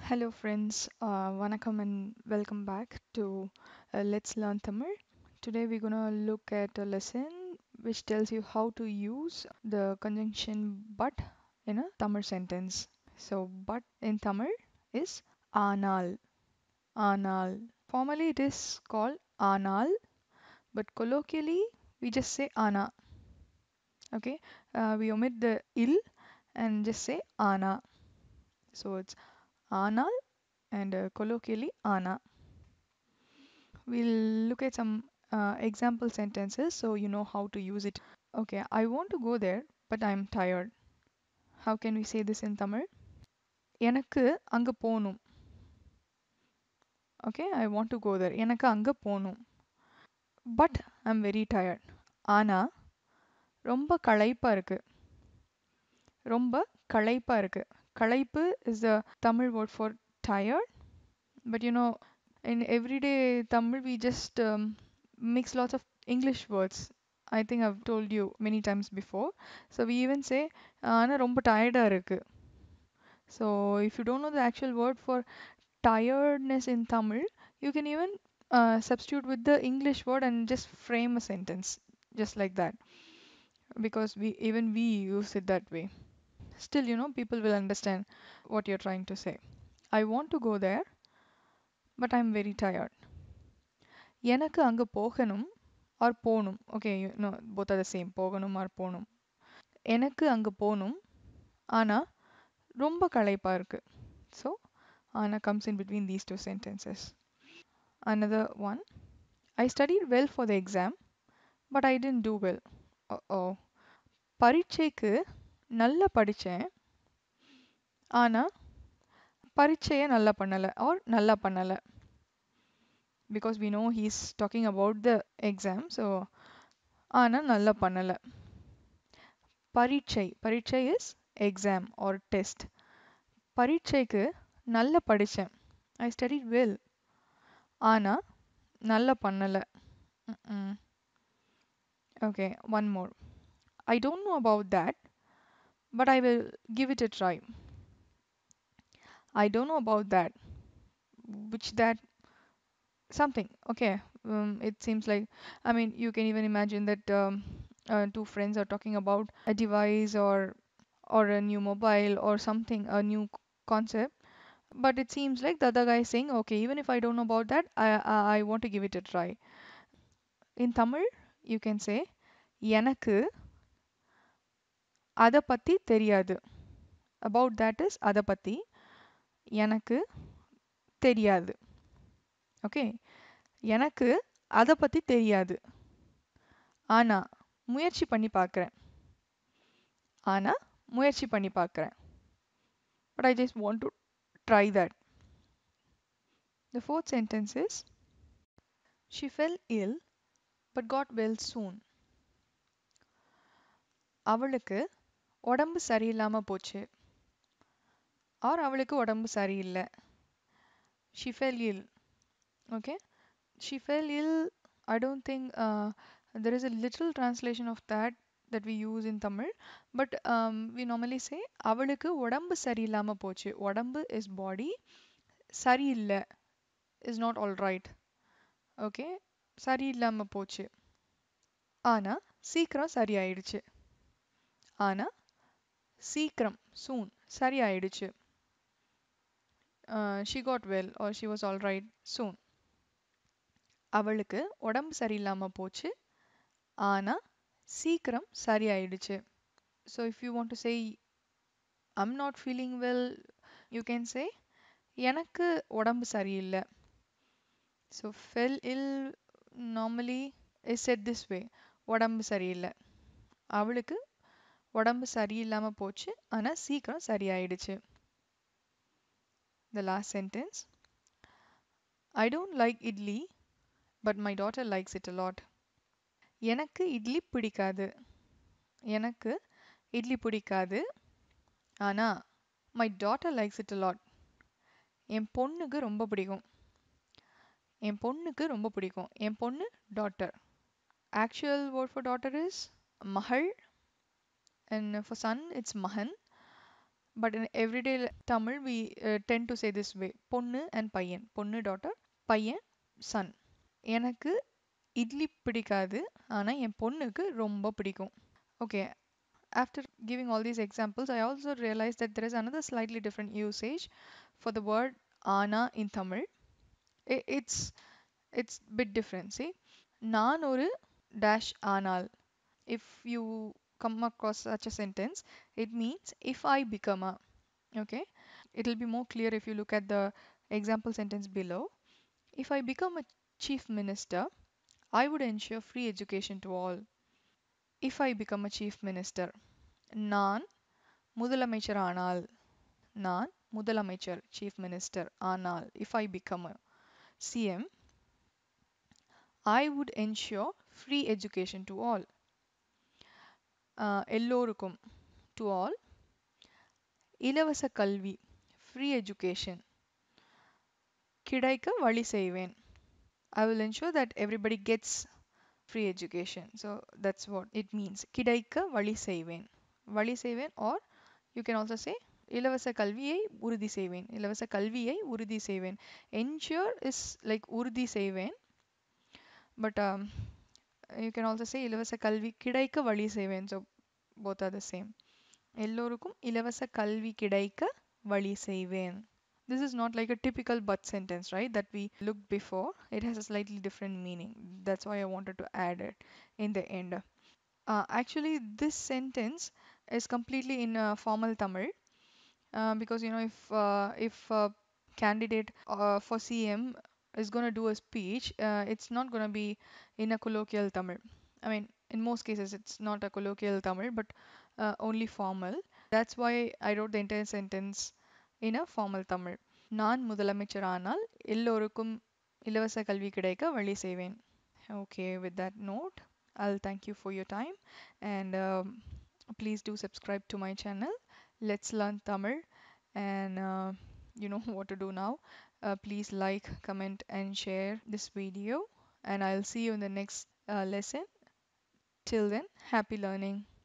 Hello, friends. Uh, vanakkam and welcome back to uh, Let's Learn Tamil. Today, we're gonna look at a lesson which tells you how to use the conjunction but in a Tamil sentence. So, but in Tamil is anal. Anal. Formally, it is called anal, but colloquially, we just say ana. Okay, uh, we omit the il and just say ana. So, it's anal and uh, colloquially ana. We'll look at some uh, example sentences so you know how to use it. Okay, I want to go there, but I'm tired. How can we say this in Tamil? எனக்கு அங்க போணும் okay I want to go there எனக்கு அங்க போணும் but I'm very tired ஆனா ரொம்ப களைப்பா இருக்கு ரொம்ப களைப்பா இருக்கு களைப்பு is the Tamil word for tired but you know in everyday tamil we just um, mix lots of english words i think i've told you many times before so we even say ஆனா ரொம்ப டயர்டா இருக்கு so if you don't know the actual word for tiredness in tamil you can even uh, substitute with the english word and just frame a sentence just like that because we even we use it that way still you know people will understand what you're trying to say i want to go there but I'm very tired. எனக்கு அங்க போகணும் or போணும் okay no both are the same போகணும் or போணும் எனக்கு அங்க போணும் ஆனா ரொம்ப களைப்பா இருக்கு ஸோ ஆனா comes in between these two sentences another one I studied well for the exam but I didn't do well ஓ பரீட்சைக்கு நல்லா படித்தேன் ஆனால் பரீட்சையை நல்லா பண்ணலை ஆர் நல்லா பண்ணலை because we know he's talking about the exam so ஆனா நல்லா பண்ணல பரீட்சை பரீட்சை இஸ் எக்ஸாம் ஆர் டெஸ்ட் பரீட்சைக்கு நல்லா படித்தேன் ஐ ஸ்டடி வெல் ஆனா நல்லா பண்ணல okay one more I don't know about that but I will give it a try I don't know about that which that something okay um, it seems like i mean you can even imagine that um, uh, two friends are talking about a device or or a new mobile or something a new c- concept but it seems like the other guy is saying okay even if i don't know about that i i, I want to give it a try in tamil you can say எனக்கு அத பத்தி தெரியாது about that is அத பத்தி எனக்கு தெரியாது okay எனக்கு அதை பற்றி தெரியாது ஆனா முயற்சி பண்ணி பார்க்குறேன் ஆனா முயற்சி பண்ணி பார்க்குறேன் but I just want to try that the fourth sentence is she fell ill but got well soon அவளுக்கு உடம்பு சரியில்லாம போச்சு ஆர் அவளுக்கு உடம்பு சரியில்லை she fell ill okay she fell ill i don't think uh, there is a little translation of that that we use in tamil but um, we normally say அவளுக்கு உடம்பு சரியில்லாம போச்சு உடம்பு is body சரியில்லை is not all right okay சரியில்லாம போச்சு ஆனா சீக்கிரம் சரியாயிடுச்சு ஆனா சீக்கிரம் soon சரியாயிடுச்சு uh, she got well or she was all right soon அவளுக்கு உடம்பு சரியில்லாம போச்சு ஆனா சீக்கிரம் சரியாயிடுச்சு so if you want to say I'm not feeling well you can say எனக்கு உடம்பு சரியில்லை so fell ill normally is said this way உடம்பு சரியில்லை அவளுக்கு உடம்பு சரியில்லாம போச்சு ஆனா சீக்கிரம் சரியாயிடுச்சு the last sentence I don't like idli but my daughter likes it a lot எனக்கு இட்லி பிடிக்காது எனக்கு இட்லி பிடிக்காது ஆனா my daughter likes it a lot என் பொண்ணுக்கு ரொம்ப பிடிக்கும் என் பொண்ணுக்கு ரொம்ப பிடிக்கும் என் பொண்ணு daughter actual word for daughter is மகள் அண்ட் ஃபார் சன் இட்ஸ் மகன் but in everyday l- Tamil we uh, tend to say this way பொண்ணு and பையன் பொண்ணு daughter பையன் son எனக்கு இட்லி பிடிக்காது ஆனா என் பொண்ணுக்கு ரொம்ப பிடிக்கும் okay after giving all these examples i also realized that there is another slightly different usage for the word ana in tamil I- it's it's bit different see நான் ஒரு dash ஆனால் if you come across such a sentence it means if i become a okay it'll be more clear if you look at the example sentence below if i become a chief minister i would ensure free education to all if i become a chief minister நான் முதலமைச்சர் ஆனால் நான் முதலமைச்சர் chief minister ஆனால் if i become a cm i would ensure free education to all uh, எல்லோருக்கும் to all இலவச கல்வி free education கிடைக்க வழி செய்வேன் I will ensure that everybody gets free education. So that's what it means. கிடைக்க வழி செய்வேன் வழி செய்வேன் or you can also say இலவச கல்வியை உறுதி செய்வேன் இலவச கல்வியை உறுதி செய்வேன் ensure is like உறுதி செய்வேன் but um, you can also say இலவச கல்வி கிடைக்க வழி செய்வேன் so both are the same எல்லோருக்கும் இலவச கல்வி கிடைக்க வழி செய்வேன் this is not like a typical but sentence right that we looked before it has a slightly different meaning that's why i wanted to add it in the end uh, actually this sentence is completely in uh, formal tamil uh, because you know if uh, if a candidate uh, for cm is going to do a speech uh, it's not going to be in a colloquial tamil i mean in most cases it's not a colloquial tamil but uh, only formal that's why i wrote the entire sentence in a formal tamil நான் முதலமைச்சர் ஆனால் எல்லோருக்கும் இலவச கல்வி கிடைக்க வழி செய்வேன் okay with that note i'll thank you for your time and um, please do subscribe to my channel let's learn tamil and uh, you know what to do now uh, please like comment and share this video and i'll see you in the next uh, lesson till then happy learning